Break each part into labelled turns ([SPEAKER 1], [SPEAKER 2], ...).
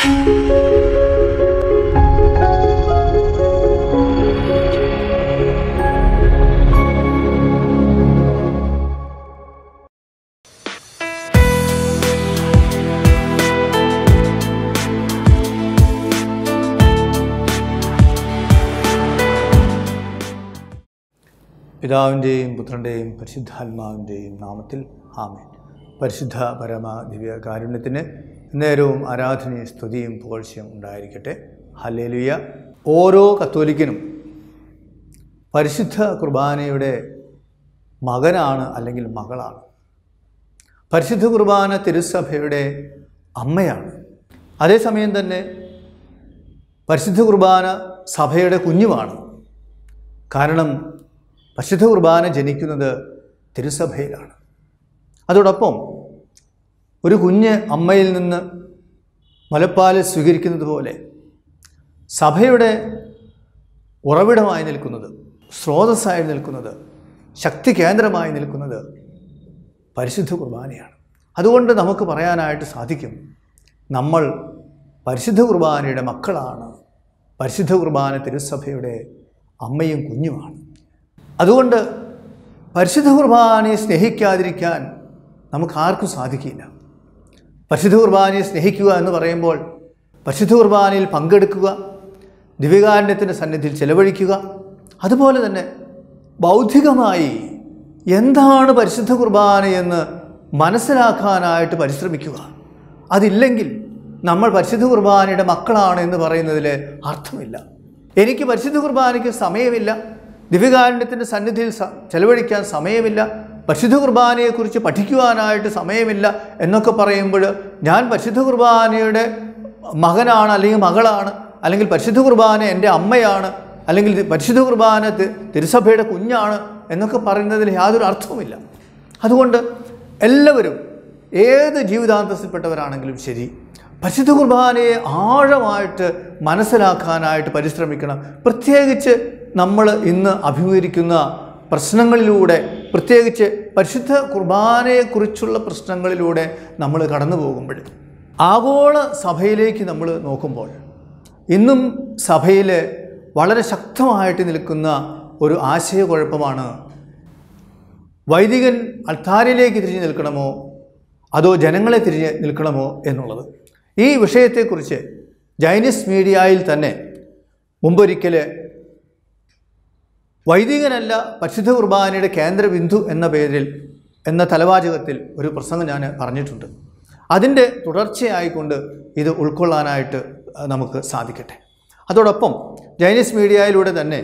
[SPEAKER 1] പിതാവിൻ്റെയും പുത്രൻ്റെയും പരിശുദ്ധാത്മാവിൻ്റെയും നാമത്തിൽ ആമേൻ പരിശുദ്ധ പരമ ദിവ്യ കാരുണ്യത്തിന് നേരവും ആരാധനയും സ്തുതിയും പുകഴ്ചയും ഉണ്ടായിരിക്കട്ടെ ഹല്ലേലുയ ഓരോ കത്തോലിക്കനും പരിശുദ്ധ കുർബാനയുടെ മകനാണ് അല്ലെങ്കിൽ മകളാണ് പരിശുദ്ധ കുർബാന തിരുസഭയുടെ അമ്മയാണ് അതേസമയം തന്നെ പരിശുദ്ധ കുർബാന സഭയുടെ കുഞ്ഞുമാണ് കാരണം പരിശുദ്ധ കുർബാന ജനിക്കുന്നത് തിരുസഭയിലാണ് അതോടൊപ്പം ഒരു കുഞ്ഞ് അമ്മയിൽ നിന്ന് മുലപ്പാൽ സ്വീകരിക്കുന്നത് പോലെ സഭയുടെ ഉറവിടമായി നിൽക്കുന്നത് സ്രോതസ്സായി നിൽക്കുന്നത് ശക്തി കേന്ദ്രമായി നിൽക്കുന്നത് പരിശുദ്ധ കുർബാനയാണ് അതുകൊണ്ട് നമുക്ക് പറയാനായിട്ട് സാധിക്കും നമ്മൾ പരിശുദ്ധ കുർബാനയുടെ മക്കളാണ് പരിശുദ്ധ കുർബാന തിരുസഭയുടെ അമ്മയും കുഞ്ഞുമാണ് അതുകൊണ്ട് പരിശുദ്ധ കുർബാനയെ സ്നേഹിക്കാതിരിക്കാൻ നമുക്ക് ആർക്കും സാധിക്കില്ല പരിശുദ്ധ കുർബാനയെ സ്നേഹിക്കുക എന്ന് പറയുമ്പോൾ പരിശുദ്ധ കുർബാനയിൽ പങ്കെടുക്കുക ദിവ്യകാരുണ്യത്തിൻ്റെ സന്നിധിയിൽ ചെലവഴിക്കുക അതുപോലെ തന്നെ ബൗദ്ധികമായി എന്താണ് പരിശുദ്ധ കുർബാനയെന്ന് മനസ്സിലാക്കാനായിട്ട് പരിശ്രമിക്കുക അതില്ലെങ്കിൽ നമ്മൾ പരിശുദ്ധ കുർബാനയുടെ മക്കളാണ് എന്ന് പറയുന്നതിൽ അർത്ഥമില്ല എനിക്ക് പരിശുദ്ധ കുർബാനയ്ക്ക് സമയമില്ല ദിവ്യകാരുണ്യത്തിൻ്റെ സന്നിധിയിൽ സ- ചെലവഴിക്കാൻ സമയമില്ല പരിശുദ്ധ കുർബാനയെക്കുറിച്ച് പഠിക്കുവാനായിട്ട് സമയമില്ല എന്നൊക്കെ പറയുമ്പോൾ ഞാൻ പരിശുദ്ധ കുർബാനയുടെ മകനാണ് അല്ലെങ്കിൽ മകളാണ് അല്ലെങ്കിൽ പരിശുദ്ധ കുർബാന എൻ്റെ അമ്മയാണ് അല്ലെങ്കിൽ ഇത് പരിശുദ്ധ കുർബാന തി- തിരുസഭയുടെ കുഞ്ഞാണ് എന്നൊക്കെ പറയുന്നതിൽ യാതൊരു അർത്ഥവുമില്ല അതുകൊണ്ട് എല്ലാവരും ഏത് ജീവിതാന്തസ്സിൽപ്പെട്ടവരാണെങ്കിലും ശരി പരിശുദ്ധ കുർബാനയെ ആഴമായിട്ട് മനസ്സിലാക്കാനായിട്ട് പരിശ്രമിക്കണം പ്രത്യേകിച്ച് നമ്മൾ ഇന്ന് അഭിമുഖീകരിക്കുന്ന പ്രശ്നങ്ങളിലൂടെ പ്രത്യേകിച്ച് പരിശുദ്ധ കുർബാനയെക്കുറിച്ചുള്ള പ്രശ്നങ്ങളിലൂടെ നമ്മൾ കടന്നു പോകുമ്പോൾ ആഗോള സഭയിലേക്ക് നമ്മൾ നോക്കുമ്പോൾ ഇന്നും സഭയിൽ വളരെ ശക്തമായിട്ട് നിൽക്കുന്ന ഒരു ആശയക്കുഴപ്പമാണ് വൈദികൻ അൾത്താരിലേക്ക് തിരിഞ്ഞു നിൽക്കണമോ അതോ ജനങ്ങളെ തിരിഞ്ഞ് നിൽക്കണമോ എന്നുള്ളത് ഈ വിഷയത്തെക്കുറിച്ച് ജൈനിസ് മീഡിയയിൽ തന്നെ മുമ്പൊരിക്കൽ വൈദികനല്ല പരിശുദ്ധ കുർബാനയുടെ കേന്ദ്രബിന്ദു എന്ന പേരിൽ എന്ന തലവാചകത്തിൽ ഒരു പ്രസംഗം ഞാൻ പറഞ്ഞിട്ടുണ്ട് അതിൻ്റെ തുടർച്ചയായിക്കൊണ്ട് ഇത് ഉൾക്കൊള്ളാനായിട്ട് അഹ്, നമുക്ക് സാധിക്കട്ടെ അതോടൊപ്പം ജൈനിസ് മീഡിയയിലൂടെ തന്നെ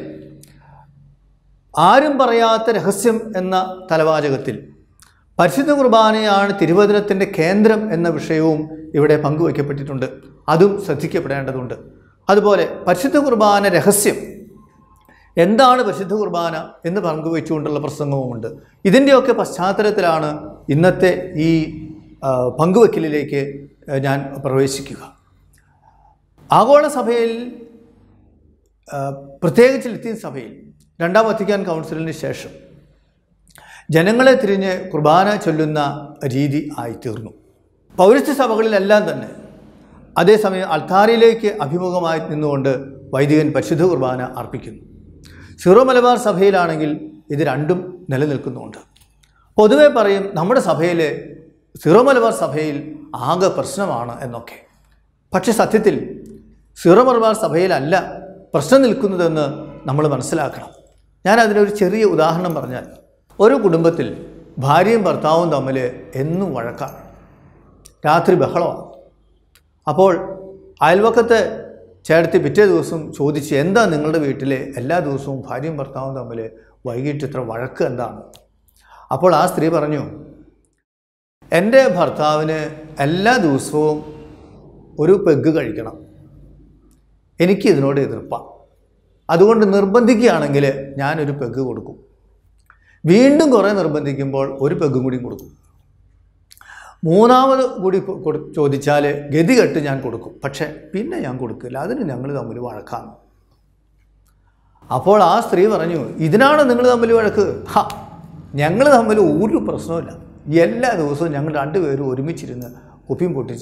[SPEAKER 1] ആരും പറയാത്ത രഹസ്യം എന്ന തലവാചകത്തിൽ പരിശുദ്ധ കുർബാനയാണ് തിരുവചനത്തിൻ്റെ കേന്ദ്രം എന്ന വിഷയവും ഇവിടെ പങ്കുവയ്ക്കപ്പെട്ടിട്ടുണ്ട് അതും ശ്രദ്ധിക്കപ്പെടേണ്ടതുണ്ട് അതുപോലെ പരിശുദ്ധ കുർബാന രഹസ്യം എന്താണ് പരിശുദ്ധ കുർബാന എന്ന് പങ്കുവെച്ചുകൊണ്ടുള്ള പ്രസംഗവുമുണ്ട് ഇതിൻ്റെയൊക്കെ പശ്ചാത്തലത്തിലാണ് ഇന്നത്തെ ഈ ആ, പങ്കുവെക്കലിലേക്ക് ആ, ഞാൻ പ്രവേശിക്കുക ആഗോള സഭയിൽ ആ, പ്രത്യേകിച്ച് ലത്തീൻ സഭയിൽ രണ്ടാം വത്തിക്കാൻ കൗൺസിലിന് ശേഷം ജനങ്ങളെ തിരിഞ്ഞ് കുർബാന ചൊല്ലുന്ന രീതി ആയിത്തീർന്നു പൗരസ്ത്യ സഭകളിലെല്ലാം തന്നെ അതേസമയം അൾത്താരയിലേക്ക് അഭിമുഖമായി നിന്നുകൊണ്ട് വൈദികൻ പരിശുദ്ധ കുർബാന അർപ്പിക്കുന്നു സീറോ മലബാർ സഭയിലാണെങ്കിൽ ഇത് രണ്ടും നിലനിൽക്കുന്നുണ്ട് പൊതുവെ പറയും നമ്മുടെ സഭയിൽ സീറോ മലബാർ സഭയിൽ ആകെ പ്രശ്നമാണ് എന്നൊക്കെ പക്ഷെ സത്യത്തിൽ സീറോ മലബാർ സഭയിലല്ല പ്രശ്നം നിൽക്കുന്നതെന്ന് നമ്മൾ മനസ്സിലാക്കണം ഞാൻ അതിനൊരു ചെറിയ ഉദാഹരണം പറഞ്ഞാൽ ഒരു കുടുംബത്തിൽ ഭാര്യയും ഭർത്താവും തമ്മിൽ എന്നും വഴക്കാണ് രാത്രി ബഹളമാണ് അപ്പോൾ അയൽവക്കത്തെ ചേർത്തി പിറ്റേ ദിവസം ചോദിച്ച് എന്താ നിങ്ങളുടെ വീട്ടിലെ എല്ലാ ദിവസവും ഭാര്യയും ഭർത്താവും തമ്മിൽ വൈകിട്ട് ഇത്ര വഴക്ക് എന്താണ് അപ്പോൾ ആ സ്ത്രീ പറഞ്ഞു എൻ്റെ ഭർത്താവിന് എല്ലാ ദിവസവും ഒരു പെഗ് കഴിക്കണം എനിക്ക് ഇതിനോട് എതിർപ്പാണ് അതുകൊണ്ട് നിർബന്ധിക്കുകയാണെങ്കിൽ ഞാനൊരു പെഗ് കൊടുക്കും വീണ്ടും കുറേ നിർബന്ധിക്കുമ്പോൾ ഒരു പെഗും കൂടി കൊടുക്കും മൂന്നാമത് കൂടി കൊ- കൊടു- ചോദിച്ചാൽ ഗതികെട്ട് ഞാൻ കൊടുക്കും പക്ഷേ പിന്നെ ഞാൻ കൊടുക്കില്ല അതിന് ഞങ്ങൾ തമ്മിൽ വഴക്കാണ് അപ്പോൾ ആ സ്ത്രീ പറഞ്ഞു ഇതിനാണ് നിങ്ങൾ തമ്മിൽ വഴക്ക് ഹാ ഞങ്ങൾ തമ്മിൽ ഒരു പ്രശ്നമില്ല എല്ലാ ദിവസവും ഞങ്ങൾ രണ്ടുപേരും ഒരുമിച്ചിരുന്ന് കുപ്പിയും പൊട്ടിച്ച്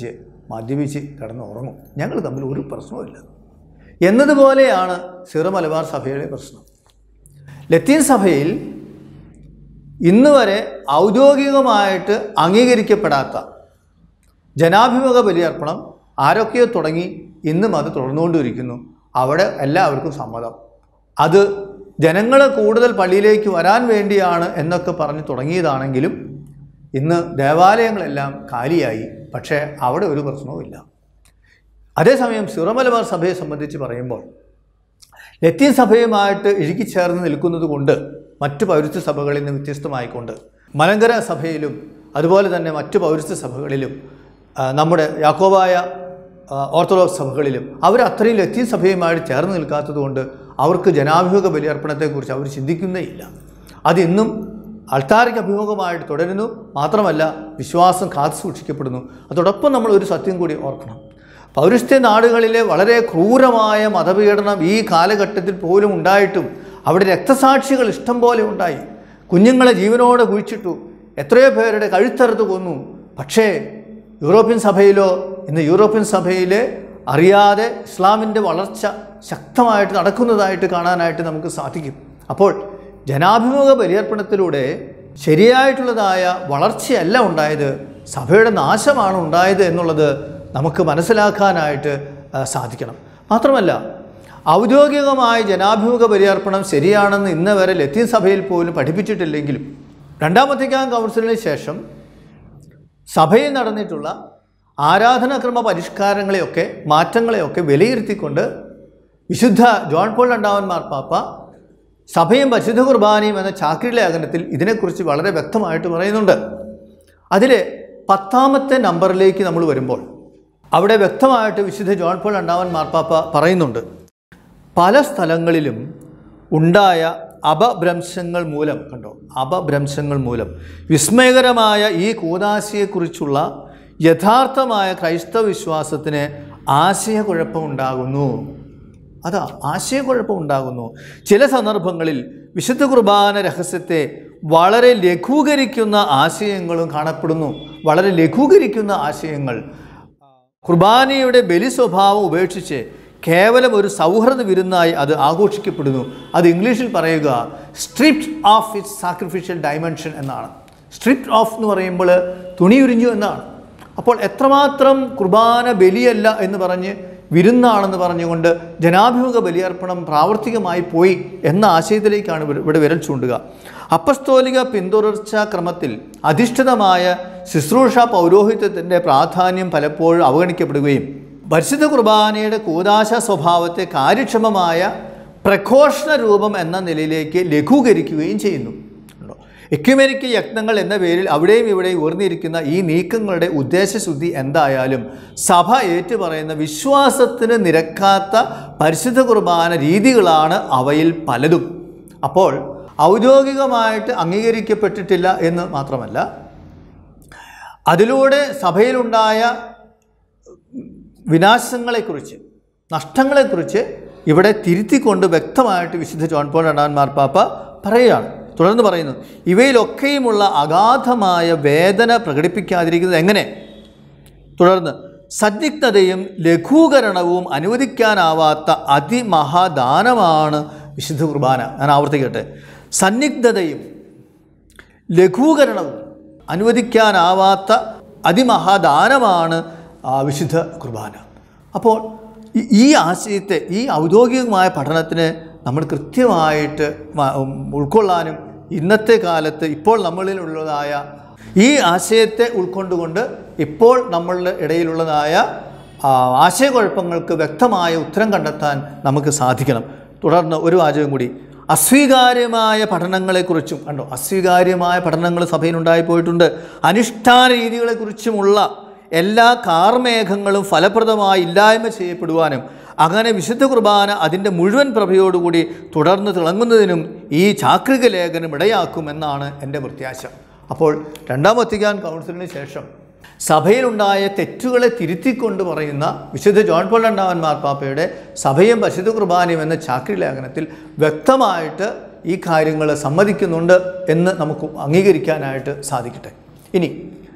[SPEAKER 1] മദ്യപിച്ച് കിടന്ന് ഉറങ്ങും ഞങ്ങൾ തമ്മിൽ ഒരു പ്രശ്നവുമില്ല എന്നതുപോലെയാണ് സിറോ മലബാർ സഭയുടെ പ്രശ്നം ലത്തീൻ സഭയിൽ ഇന്ന് വരെ ഔദ്യോഗികമായിട്ട് അംഗീകരിക്കപ്പെടാത്ത ജനാഭിമുഖ ബലിയർപ്പണം ആരൊക്കെയോ തുടങ്ങി ഇന്നും അത് തുടർന്നുകൊണ്ടിരിക്കുന്നു അവിടെ എല്ലാവർക്കും സമ്മതം അത് ജനങ്ങൾ കൂടുതൽ പള്ളിയിലേക്ക് വരാൻ വേണ്ടിയാണ് എന്നൊക്കെ പറഞ്ഞ് തുടങ്ങിയതാണെങ്കിലും ഇന്ന് ദേവാലയങ്ങളെല്ലാം കാലിയായി പക്ഷേ അവിടെ ഒരു പ്രശ്നവുമില്ല അതേസമയം സിറമലബാർ സഭയെ സംബന്ധിച്ച് പറയുമ്പോൾ ലത്തീൻ സഭയുമായിട്ട് ഇഴുകിച്ചേർന്ന് നിൽക്കുന്നത് കൊണ്ട് മറ്റു പൗരസ്ത്യ സഭകളിൽ നിന്ന് വ്യത്യസ്തമായിക്കൊണ്ട് മലങ്കര സഭയിലും അതുപോലെ തന്നെ മറ്റു പൗരസ്ത്യ സഭകളിലും ആ, നമ്മുടെ യാക്കോബായ ആ, ഓർത്തഡോക്സ് സഭകളിലും അവർ അത്രയും ലത്തീൻ സഭയുമായിട്ട് ചേർന്ന് നിൽക്കാത്തത് കൊണ്ട് അവർക്ക് ജനാഭിമുഖ ബലിയർപ്പണത്തെക്കുറിച്ച് അവർ ചിന്തിക്കുന്നേ ഇല്ല അതിന്നും അൾത്താരയ്ക്ക് അഭിമുഖമായിട്ട് തുടരുന്നു മാത്രമല്ല വിശ്വാസം കാത്തു സൂക്ഷിക്കപ്പെടുന്നു അതോടൊപ്പം നമ്മൾ ഒരു സത്യം കൂടി ഓർക്കണം പൗരസ്ത്യ നാടുകളിലെ വളരെ ക്രൂരമായ മതപീഡനം ഈ കാലഘട്ടത്തിൽ പോലും ഉണ്ടായിട്ടും അവിടെ രക്തസാക്ഷികൾ ഇഷ്ടം പോലെ ഉണ്ടായി കുഞ്ഞുങ്ങളെ ജീവനോടെ കുഴിച്ചിട്ടു എത്രയോ പേരുടെ കഴുത്തറുത്ത് കൊന്നു പക്ഷേ യൂറോപ്യൻ സഭയിലോ ഇന്ന് യൂറോപ്യൻ സഭയിലെ അറിയാതെ ഇസ്ലാമിൻ്റെ വളർച്ച ശക്തമായിട്ട് നടക്കുന്നതായിട്ട് കാണാനായിട്ട് നമുക്ക് സാധിക്കും അപ്പോൾ ജനാഭിമുഖ ബലിയർപ്പണത്തിലൂടെ ശരിയായിട്ടുള്ളതായ വളർച്ചയല്ല ഉണ്ടായത് സഭയുടെ നാശമാണ് ഉണ്ടായത് എന്നുള്ളത് നമുക്ക് മനസ്സിലാക്കാനായിട്ട് ആ, സാധിക്കണം മാത്രമല്ല ഔദ്യോഗികമായ ജനാഭിമുഖ ബലിയർപ്പണം ശരിയാണെന്ന് ഇന്ന് വരെ ലത്തീൻ സഭയിൽ പോലും പഠിപ്പിച്ചിട്ടില്ലെങ്കിലും രണ്ടാം വത്തിക്കാൻ കൗൺസിലിന് ശേഷം സഭയിൽ നടന്നിട്ടുള്ള ആരാധനാക്രമ പരിഷ്കാരങ്ങളെയൊക്കെ മാറ്റങ്ങളെയൊക്കെ വിലയിരുത്തിക്കൊണ്ട് വിശുദ്ധ ജോൺ പോൾ രണ്ടാമൻ മാർപ്പാപ്പ സഭയും പരിശുദ്ധ കുർബാനയും എന്ന ചാക്രി ലേഖനത്തിൽ ഇതിനെക്കുറിച്ച് വളരെ വ്യക്തമായിട്ട് പറയുന്നുണ്ട് അതിലെ പത്താമത്തെ നമ്പറിലേക്ക് നമ്മൾ വരുമ്പോൾ അവിടെ വ്യക്തമായിട്ട് വിശുദ്ധ ജോൺ പോൾ രണ്ടാമൻ മാർപ്പാപ്പ പറയുന്നുണ്ട് പല സ്ഥലങ്ങളിലും ഉണ്ടായ അപഭ്രംശങ്ങൾ മൂലം കണ്ടോ അപഭ്രംശങ്ങൾ മൂലം വിസ്മയകരമായ ഈ കൂതാശയെക്കുറിച്ചുള്ള യഥാർത്ഥമായ ക്രൈസ്തവ വിശ്വാസത്തിന് ആശയക്കുഴപ്പമുണ്ടാകുന്നു അതാ ആശയക്കുഴപ്പം ഉണ്ടാകുന്നു ചില സന്ദർഭങ്ങളിൽ വിശുദ്ധ കുർബാന രഹസ്യത്തെ വളരെ ലഘൂകരിക്കുന്ന ആശയങ്ങളും കാണപ്പെടുന്നു വളരെ ലഘൂകരിക്കുന്ന ആശയങ്ങൾ കുർബാനയുടെ ബലി സ്വഭാവം ഉപേക്ഷിച്ച് കേവലം ഒരു സൗഹൃദ വിരുന്നായി അത് ആഘോഷിക്കപ്പെടുന്നു അത് ഇംഗ്ലീഷിൽ പറയുക stripped of its sacrificial dimension എന്നാണ് സ്ട്രിപ്റ്റ് ഓഫ് എന്ന് പറയുമ്പോൾ തുണി ഉരിഞ്ഞു എന്നാണ് അപ്പോൾ എത്രമാത്രം കുർബാന ബലിയല്ല എന്ന് പറഞ്ഞ് വിരുന്നാണെന്ന് പറഞ്ഞുകൊണ്ട് ജനാഭിമുഖ ബലിയർപ്പണം പ്രാവർത്തികമായി പോയി എന്ന ആശയത്തിലേക്കാണ് ഇവിടെ- ഇവിടെ വിരൽ ചൂണ്ടുക അപ്പസ്തോലിക പിന്തുടർച്ചാ ക്രമത്തിൽ അധിഷ്ഠിതമായ ശുശ്രൂഷ പൗരോഹിത്യത്തിൻ്റെ പ്രാധാന്യം പലപ്പോഴും അവഗണിക്കപ്പെടുകയും പരിശുദ്ധ കുർബാനയുടെ കൂതാശ സ്വഭാവത്തെ കാര്യക്ഷമമായ പ്രഘോഷണ രൂപം എന്ന നിലയിലേക്ക് ലഘൂകരിക്കുകയും ചെയ്യുന്നു ഉണ്ടോ? എക്യുമെനിക്ക് യത്നങ്ങൾ എന്ന പേരിൽ അവിടെയും ഇവിടെയും ഉയർന്നിരിക്കുന്ന ഈ നീക്കങ്ങളുടെ ഉദ്ദേശശുദ്ധി എന്തായാലും സഭ ഏറ്റുപറയുന്ന വിശ്വാസത്തിന് നിരക്കാത്ത പരിശുദ്ധ കുർബാന രീതികളാണ് അവയിൽ പലതും അപ്പോൾ ഔദ്യോഗികമായിട്ട് അംഗീകരിക്കപ്പെട്ടിട്ടില്ല എന്ന് മാത്രമല്ല അതിലൂടെ സഭയിലുണ്ടായ വിനാശങ്ങളെക്കുറിച്ച് നഷ്ടങ്ങളെക്കുറിച്ച് ഇവിടെ തിരുത്തിക്കൊണ്ട് വ്യക്തമായിട്ട് വിശുദ്ധ ജോൺ പോൾ രണ്ടാമൻ മാർപ്പാപ്പ പറയുകയാണ് തുടർന്ന് പറയുന്നു ഇവയിലൊക്കെയുമുള്ള അഗാധമായ വേദന പ്രകടിപ്പിക്കാതിരിക്കുന്നത് എങ്ങനെ തുടർന്ന് സന്നിഗ്ധതയും ലഘൂകരണവും അനുവദിക്കാനാവാത്ത അതിമഹാദാനമാണ് വിശുദ്ധ കുർബാന ഞാൻ ആവർത്തിക്കട്ടെ സന്നിഗ്ധതയും ലഘൂകരണവും അനുവദിക്കാനാവാത്ത അതിമഹാദാനമാണ് ആ, വിശുദ്ധ കുർബാന അപ്പോൾ ഈ- ഈ ആശയത്തെ ഈ ഔദ്യോഗികമായ പഠനത്തിന് നമ്മൾ കൃത്യമായിട്ട് മ- ഉം, ഉൾക്കൊള്ളാനും ഇന്നത്തെ കാലത്ത് ഇപ്പോൾ നമ്മളിലുള്ളതായ ഈ ആശയത്തെ ഉൾക്കൊണ്ടുകൊണ്ട് ഇപ്പോൾ നമ്മളുടെ ഇടയിലുള്ളതായ ആ, ആശയക്കുഴപ്പങ്ങൾക്ക് വ്യക്തമായ ഉത്തരം കണ്ടെത്താൻ നമുക്ക് സാധിക്കണം തുടർന്ന് ഒരു വാചകം കൂടി അസ്വീകാര്യമായ പഠനങ്ങളെക്കുറിച്ചും കണ്ടോ അസ്വീകാര്യമായ പഠനങ്ങൾ സഭയിലുണ്ടായി പോയിട്ടുണ്ട് അനുഷ്ഠാന രീതികളെക്കുറിച്ചുമുള്ള എല്ലാ കാർമേഘങ്ങളും ഫലപ്രദമായി ഇല്ലായ്മ ചെയ്യപ്പെടുവാനും അങ്ങനെ വിശുദ്ധ കുർബാന അതിൻ്റെ മുഴുവൻ പ്രഭയോടുകൂടി തുടർന്ന് തിളങ്ങുന്നതിനും ഈ ചാക്രിക ലേഖനം ഇടയാക്കുമെന്നാണ് എൻ്റെ പ്രത്യാശ അപ്പോൾ രണ്ടാം വത്തിക്കാൻ കൗൺസിലിന് ശേഷം സഭയിലുണ്ടായ തെറ്റുകളെ തിരുത്തിക്കൊണ്ട് പറയുന്ന വിശുദ്ധ ജോൺ പോൾ രണ്ടാമൻ മാർപ്പാപ്പയുടെ സഭയും പരിശുദ്ധ കുർബാനയും എന്ന ചാക്രി ലേഖനത്തിൽ വ്യക്തമായിട്ട് ഈ കാര്യങ്ങൾ സമ്മതിക്കുന്നുണ്ട് എന്ന് നമുക്ക് അംഗീകരിക്കാനായിട്ട് സാധിക്കട്ടെ ഇനി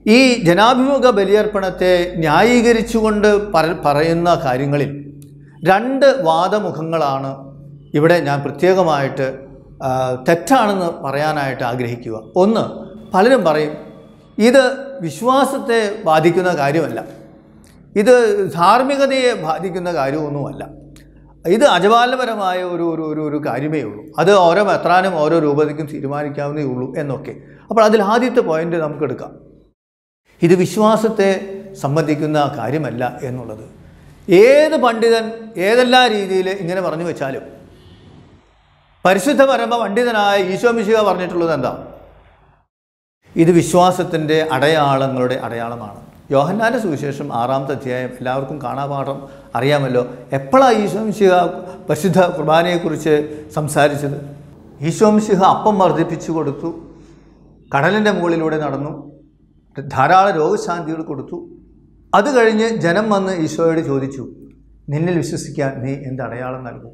[SPEAKER 1] ഈ ജനാഭിമുഖ ബലിയർപ്പണത്തെ ന്യായീകരിച്ചുകൊണ്ട് പറ- പറയുന്ന കാര്യങ്ങളിൽ രണ്ട് വാദമുഖങ്ങളാണ് ഇവിടെ ഞാൻ പ്രത്യേകമായിട്ട് ആ, തെറ്റാണെന്ന് പറയാനായിട്ട് ആഗ്രഹിക്കുക ഒന്ന് പലരും പറയും ഇത് വിശ്വാസത്തെ ബാധിക്കുന്ന കാര്യമല്ല ഇത് ധാർമ്മികതയെ ബാധിക്കുന്ന കാര്യമൊന്നുമല്ല ഇത് അജപാലപരമായ ഒരു ഒരു ഒരു ഒരു കാര്യമേ ഉള്ളൂ അത് ഓരോ മെത്രാനും ഓരോ രൂപതയ്ക്കും തീരുമാനിക്കാവുന്നേ ഉള്ളൂ എന്നൊക്കെ അപ്പോൾ അതിൽ ആദ്യത്തെ പോയിന്റ് നമുക്ക് എടുക്കാം ഇത് വിശ്വാസത്തെ സംബന്ധിക്കുന്ന കാര്യമല്ല എന്നുള്ളത് ഏത് പണ്ഡിതൻ ഏതെല്ലാം രീതിയിൽ ഇങ്ങനെ പറഞ്ഞു വെച്ചാലും പരിശുദ്ധ പരമ പണ്ഡിതനായ ഈശോ മിശിക പറഞ്ഞിട്ടുള്ളത് എന്താ ഇത് വിശ്വാസത്തിൻ്റെ അടയാളങ്ങളുടെ അടയാളമാണ് യോഹന്നാൻ്റെ സുവിശേഷം ആറാമത്തെ അധ്യായം എല്ലാവർക്കും കാണാപാഠം അറിയാമല്ലോ എപ്പോഴാണ് ഈശോംശിഹ പരിശുദ്ധ കുർബാനയെക്കുറിച്ച് സംസാരിച്ചത് ഈശോംശിഹ അപ്പം വർദ്ധിപ്പിച്ചു കൊടുത്തു കടലിൻ്റെ മുകളിലൂടെ നടന്നു ധാരാളം രോഗശാന്തികൾ കൊടുത്തു അത് കഴിഞ്ഞ് ജനം വന്ന് ഈശോയോട് ചോദിച്ചു നിന്നിൽ വിശ്വസിക്കാൻ നീ എന്ത് അടയാളം നൽകും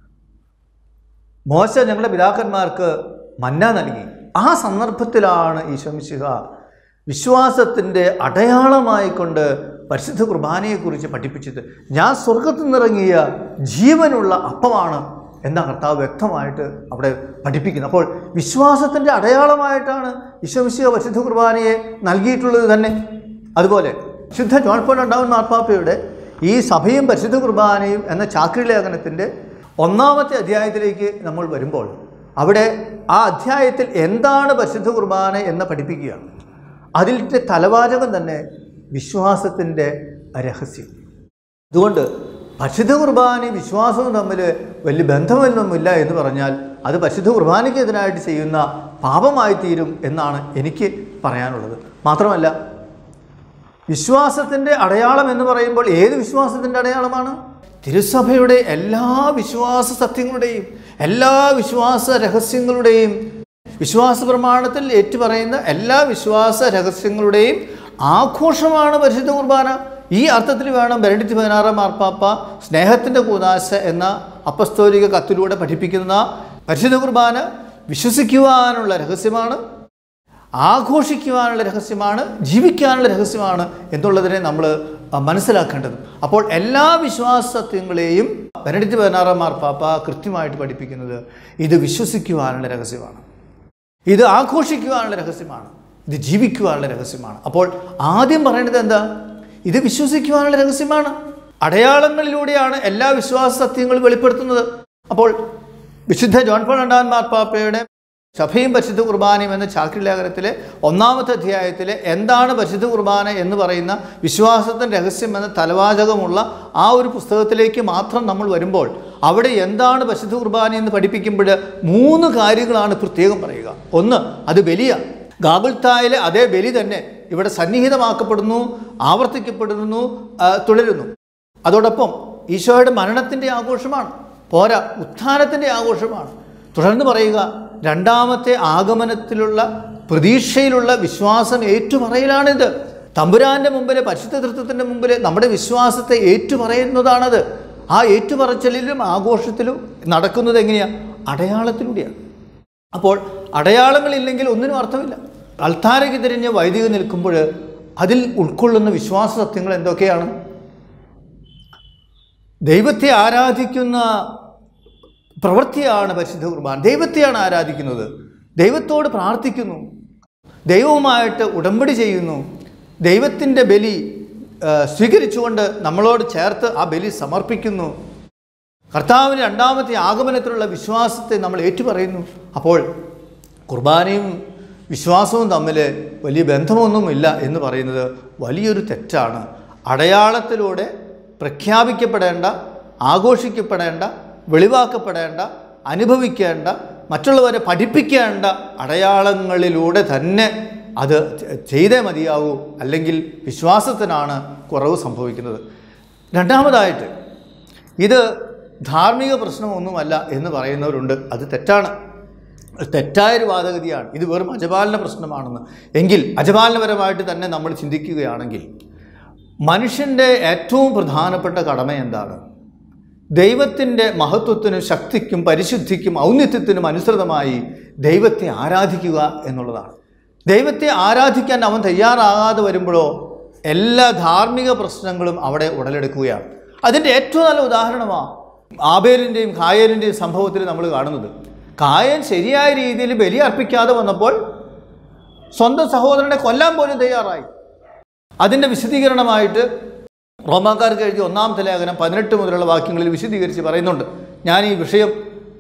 [SPEAKER 1] മോശ ഞങ്ങളുടെ പിതാക്കന്മാർക്ക് മന്ന നൽകി ആ സന്ദർഭത്തിലാണ് ഈശോമിശിഹ വിശ്വാസത്തിൻ്റെ അടയാളമായിക്കൊണ്ട് പരിശുദ്ധ കുർബാനയെക്കുറിച്ച് പഠിപ്പിച്ചത് ഞാൻ സ്വർഗത്തിൽ നിന്നിറങ്ങിയ ജീവനുള്ള അപ്പമാണ് എന്ന കർത്താവ് വ്യക്തമായിട്ട് അവിടെ പഠിപ്പിക്കുന്നത് അപ്പോൾ വിശ്വാസത്തിൻ്റെ അടയാളമായിട്ടാണ് ഈശോമിശിഹ പരിശുദ്ധ കുർബാനയെ നൽകിയിട്ടുള്ളത് തന്നെ അതുപോലെ ശുദ്ധ ജോൺ പോൾ രണ്ടാമൻ മാർപ്പാപ്പയുടെ ഈ സഭയും പരിശുദ്ധ കുർബാനയും എന്ന ചാക്രി ലേഖനത്തിൻ്റെ ഒന്നാമത്തെ അധ്യായത്തിലേക്ക് നമ്മൾ വരുമ്പോൾ അവിടെ ആ അധ്യായത്തിൽ എന്താണ് പരിശുദ്ധ കുർബാന എന്ന് പഠിപ്പിക്കുകയാണ് അതിലത്തെ തലവാചകം തന്നെ വിശ്വാസത്തിൻ്റെ രഹസ്യം അതുകൊണ്ട് പരിശുദ്ധ കുർബാനയും വിശ്വാസവും തമ്മിൽ വലിയ ബന്ധമൊന്നുമില്ല എന്ന് പറഞ്ഞാൽ അത് പരിശുദ്ധ കുർബാനയ്ക്കെതിരായിട്ട് ചെയ്യുന്ന പാപമായി തീരും എന്നാണ് എനിക്ക് പറയാനുള്ളത് മാത്രമല്ല വിശ്വാസത്തിൻ്റെ അടയാളം എന്ന് പറയുമ്പോൾ ഏത് വിശ്വാസത്തിൻ്റെ അടയാളമാണ് തിരുസഭയുടെ എല്ലാ വിശ്വാസ സത്യങ്ങളുടെയും എല്ലാ വിശ്വാസ രഹസ്യങ്ങളുടെയും വിശ്വാസ പ്രമാണത്തിൽ ഏറ്റുപറയുന്ന എല്ലാ വിശ്വാസ രഹസ്യങ്ങളുടെയും ആഘോഷമാണ് പരിശുദ്ധ കുർബാന ഈ അർത്ഥത്തിൽ വേണം ബെനഡിക്റ്റ് പതിനാറാം മാർപ്പാപ്പ സ്നേഹത്തിൻ്റെ കൂതാശ എന്ന അപ്പസ്തോലിക കത്തിലൂടെ പഠിപ്പിക്കുന്ന പരിശുദ്ധ കുർബാന വിശ്വസിക്കുവാനുള്ള രഹസ്യമാണ് ആഘോഷിക്കുവാനുള്ള രഹസ്യമാണ് ജീവിക്കാനുള്ള രഹസ്യമാണ് എന്നുള്ളതിനെ നമ്മൾ മനസ്സിലാക്കേണ്ടത് അപ്പോൾ എല്ലാ വിശ്വാസ സത്യങ്ങളെയും ബെനഡിക്റ്റ് പതിനാറാം മാർപ്പാപ്പ കൃത്യമായിട്ട് പഠിപ്പിക്കുന്നത് ഇത് വിശ്വസിക്കുവാനുള്ള രഹസ്യമാണ് ഇത് ആഘോഷിക്കുവാനുള്ള രഹസ്യമാണ് ഇത് ജീവിക്കുവാനുള്ള രഹസ്യമാണ് അപ്പോൾ ആദ്യം പറയേണ്ടത് എന്താ ഇത് വിശ്വസിക്കുവാനുള്ള രഹസ്യമാണ് അടയാളങ്ങളിലൂടെയാണ് എല്ലാ വിശ്വാസ സത്യങ്ങളും വെളിപ്പെടുത്തുന്നത് അപ്പോൾ വിശുദ്ധ ജോൺ പോൾ രണ്ടാം മാർപ്പാപ്പയുടെ സഭയും പരിശുദ്ധ കുർബാനയും എന്ന ചാക്രി ലേഖനത്തിലെ ഒന്നാമത്തെ അധ്യായത്തിലെ എന്താണ് പരിശുദ്ധ കുർബാന എന്ന് പറയുന്ന വിശ്വാസത്തിൻ്റെ രഹസ്യം എന്ന തലവാചകമുള്ള ആ ഒരു പുസ്തകത്തിലേക്ക് മാത്രം നമ്മൾ വരുമ്പോൾ അവിടെ എന്താണ് പരിശുദ്ധ കുർബാന എന്ന് പഠിപ്പിക്കുമ്പോൾ മൂന്ന് കാര്യങ്ങളാണ് പ്രത്യേകം പറയുക ഒന്ന് അത് ബലിയ ഗാബുൽത്തായിലെ അതേ ബലി തന്നെ ഇവിടെ സന്നിഹിതമാക്കപ്പെടുന്നു ആവർത്തിക്കപ്പെടുന്നു ആ, തുടരുന്നു അതോടൊപ്പം ഈശോയുടെ മരണത്തിൻ്റെ ആഘോഷമാണ് പോരാ ഉത്ഥാനത്തിൻ്റെ ആഘോഷമാണ് തുടർന്ന് പറയുക രണ്ടാമത്തെ ആഗമനത്തിലുള്ള പ്രതീക്ഷയിലുള്ള വിശ്വാസം ഏറ്റുപറയലാണിത് തമ്പുരാൻ്റെ മുമ്പിൽ പരിശുദ്ധ തൃത്വത്തിൻ്റെ മുമ്പിൽ നമ്മുടെ വിശ്വാസത്തെ ഏറ്റുപറയുന്നതാണത് ആ ഏറ്റുപറച്ചിലും ആഘോഷത്തിലും നടക്കുന്നത് എങ്ങനെയാണ് അടയാളത്തിലൂടെയാണ് അപ്പോൾ അടയാളങ്ങളില്ലെങ്കിൽ ഒന്നിനും അർത്ഥമില്ല അൾത്താരയ്ക്ക് തിരിഞ്ഞ് വൈദിക നിൽക്കുമ്പോൾ അതിൽ ഉൾക്കൊള്ളുന്ന വിശ്വാസ സത്യങ്ങൾ എന്തൊക്കെയാണ് ദൈവത്തെ ആരാധിക്കുന്ന പ്രവൃത്തിയാണ് പരിശുദ്ധ കുർബാന ദൈവത്തെയാണ് ആരാധിക്കുന്നത് ദൈവത്തോട് പ്രാർത്ഥിക്കുന്നു ദൈവവുമായിട്ട് ഉടമ്പടി ചെയ്യുന്നു ദൈവത്തിൻ്റെ ബലി ആ, സ്വീകരിച്ചുകൊണ്ട് നമ്മളോട് ചേർത്ത് ആ ബലി സമർപ്പിക്കുന്നു കർത്താവിന് രണ്ടാമത്തെ ആഗമനത്തിലുള്ള വിശ്വാസത്തെ നമ്മൾ ഏറ്റുപറയുന്നു അപ്പോൾ കുർബാനയും വിശ്വാസവും തമ്മിൽ വലിയ ബന്ധമൊന്നുമില്ല എന്ന് പറയുന്നത് വലിയൊരു തെറ്റാണ് അടയാളത്തിലൂടെ പ്രഖ്യാപിക്കപ്പെടേണ്ട ആഘോഷിക്കപ്പെടേണ്ട വെളിവാക്കപ്പെടേണ്ട അനുഭവിക്കേണ്ട മറ്റുള്ളവരെ പഠിപ്പിക്കേണ്ട അടയാളങ്ങളിലൂടെ തന്നെ അത് ചെയ്തേ മതിയാവൂ അല്ലെങ്കിൽ വിശ്വാസത്തിനാണ് കുറവ് സംഭവിക്കുന്നത് രണ്ടാമതായിട്ട് ഇത് ധാർമ്മിക പ്രശ്നമൊന്നുമല്ല എന്ന് പറയുന്നവരുണ്ട് അത് തെറ്റാണ് തെറ്റായൊരു വാദഗതിയാണ് ഇത് വെറും അജപാലന പ്രശ്നമാണെന്ന് എങ്കിൽ അജപാലനപരമായിട്ട് തന്നെ നമ്മൾ ചിന്തിക്കുകയാണെങ്കിൽ മനുഷ്യൻ്റെ ഏറ്റവും പ്രധാനപ്പെട്ട കടമ എന്താണ് ദൈവത്തിൻ്റെ മഹത്വത്തിനും ശക്തിക്കും പരിശുദ്ധിക്കും ഔന്നിത്യത്തിനും അനുസൃതമായി ദൈവത്തെ ആരാധിക്കുക എന്നുള്ളതാണ് ദൈവത്തെ ആരാധിക്കാൻ അവൻ തയ്യാറാകാതെ വരുമ്പോഴോ എല്ലാ ധാർമ്മിക പ്രശ്നങ്ങളും അവിടെ ഉടലെടുക്കുകയാണ് അതിൻ്റെ ഏറ്റവും നല്ല ഉദാഹരണമാണ് ആബേലിൻ്റെയും കായലിൻ്റെയും സംഭവത്തിൽ നമ്മൾ കാണുന്നത് കായൻ ശരിയായ രീതിയിൽ ബലി അർപ്പിക്കാതെ വന്നപ്പോൾ സ്വന്തം സഹോദരനെ കൊല്ലാൻ പോലും തയ്യാറായി അതിൻ്റെ വിശദീകരണമായിട്ട് റോമാക്കാർക്ക് എഴുതിയ ഒന്നാമത്തെ ലേഖനം പതിനെട്ട് മുതലുള്ള വാക്യങ്ങളിൽ വിശദീകരിച്ച് പറയുന്നുണ്ട് ഞാൻ ഈ വിഷയം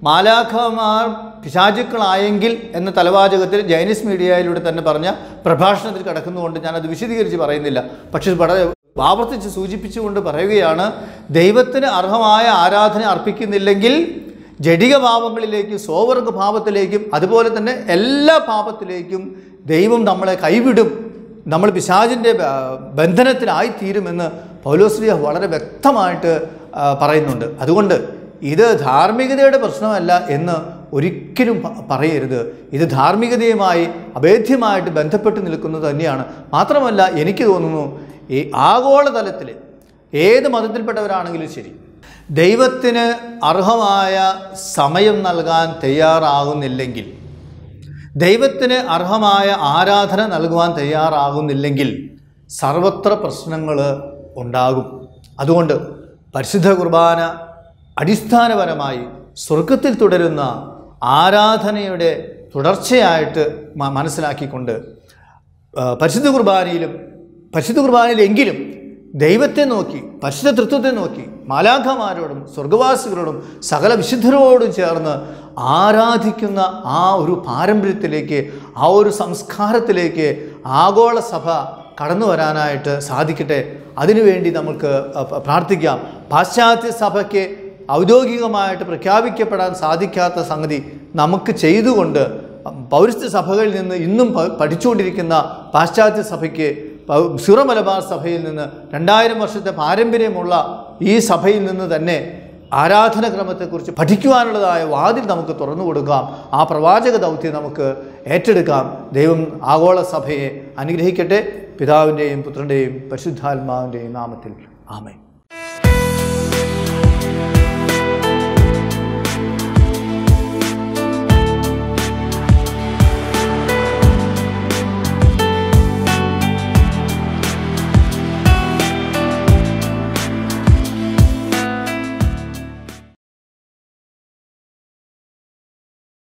[SPEAKER 1] മാലാഖമാർ പിശാചുക്കളായെങ്കിൽ എന്ന തലവാചകത്തിൽ ജൈനിസ് മീഡിയയിലൂടെ തന്നെ പറഞ്ഞ പ്രഭാഷണത്തിൽ കിടക്കുന്നതുകൊണ്ട് ഞാനത് വിശദീകരിച്ച് പറയുന്നില്ല പക്ഷേ വളരെ ആവർത്തിച്ച് സൂചിപ്പിച്ചുകൊണ്ട് പറയുകയാണ് ദൈവത്തിന് അർഹമായ ആരാധന അർപ്പിക്കുന്നില്ലെങ്കിൽ ജഡിക പാപങ്ങളിലേക്കും സ്വവർഗ പാപത്തിലേക്കും അതുപോലെ തന്നെ എല്ലാ പാപത്തിലേക്കും ദൈവം നമ്മളെ കൈവിടും നമ്മൾ പിശാചിൻ്റെ ബ- ബന്ധനത്തിലായിത്തീരുമെന്ന് പൗലോസ്ലിയ വളരെ വ്യക്തമായിട്ട് ആ, പറയുന്നുണ്ട് അതുകൊണ്ട് ഇത് ധാർമ്മികതയുടെ പ്രശ്നമല്ല എന്ന് ഒരിക്കലും പ- പറയരുത് ഇത് ധാർമ്മികതയുമായി അഭേദ്യമായിട്ട് ബന്ധപ്പെട്ട് നിൽക്കുന്നത് തന്നെയാണ് മാത്രമല്ല എനിക്ക് തോന്നുന്നു ഈ ആഗോളതലത്തിൽ ഏത് മതത്തിൽപ്പെട്ടവരാണെങ്കിലും ശരി ദൈവത്തിന് അർഹമായ സമയം നൽകാൻ തയ്യാറാകുന്നില്ലെങ്കിൽ ദൈവത്തിന് അർഹമായ ആരാധന നൽകുവാൻ തയ്യാറാകുന്നില്ലെങ്കിൽ സർവത്ര പ്രശ്നങ്ങൾ ഉണ്ടാകും അതുകൊണ്ട് പരിശുദ്ധ കുർബാന അടിസ്ഥാനപരമായി സ്വർഗത്തിൽ തുടരുന്ന ആരാധനയുടെ തുടർച്ചയായിട്ട് മ- മനസ്സിലാക്കിക്കൊണ്ട് ആ, പരിശുദ്ധ കുർബാനയിലും പരിശുദ്ധ കുർബാനയിലെങ്കിലും ദൈവത്തെ നോക്കി പരിശുദ്ധ തൃത്വത്തെ നോക്കി മാലാഖമാരോടും സ്വർഗവാസികളോടും സകല വിശുദ്ധരോടും ചേർന്ന് ആരാധിക്കുന്ന ആ ഒരു പാരമ്പര്യത്തിലേക്ക് ആ ഒരു സംസ്കാരത്തിലേക്ക് ആഗോള സഭ കടന്നു വരാനായിട്ട് സാധിക്കട്ടെ അതിനുവേണ്ടി നമുക്ക് അ, പ- പ്രാർത്ഥിക്കാം പാശ്ചാത്യ സഭയ്ക്ക് ഔദ്യോഗികമായിട്ട് പ്രഖ്യാപിക്കപ്പെടാൻ സാധിക്കാത്ത സംഗതി നമുക്ക് ചെയ്തുകൊണ്ട് പൗരസ്ത്യ സഭകളിൽ നിന്ന് ഇന്നും പ- പഠിച്ചുകൊണ്ടിരിക്കുന്ന പാശ്ചാത്യ സഭയ്ക്ക് പൗ- സിറോ മലബാർ സഭയിൽ നിന്ന് രണ്ടായിരം വർഷത്തെ പാരമ്പര്യമുള്ള ഈ സഭയിൽ നിന്ന് തന്നെ ആരാധനക്രമത്തെക്കുറിച്ച് പഠിക്കുവാനുള്ളതായ വാതിൽ നമുക്ക് തുറന്നു കൊടുക്കാം ആ പ്രവാചക ദൗത്യം നമുക്ക് ഏറ്റെടുക്കാം ദൈവം ആഗോള സഭയെ അനുഗ്രഹിക്കട്ടെ പിതാവിൻ്റെയും പുത്രൻ്റെയും പരിശുദ്ധാത്മാവിൻ്റെയും നാമത്തിൽ ആമേൻ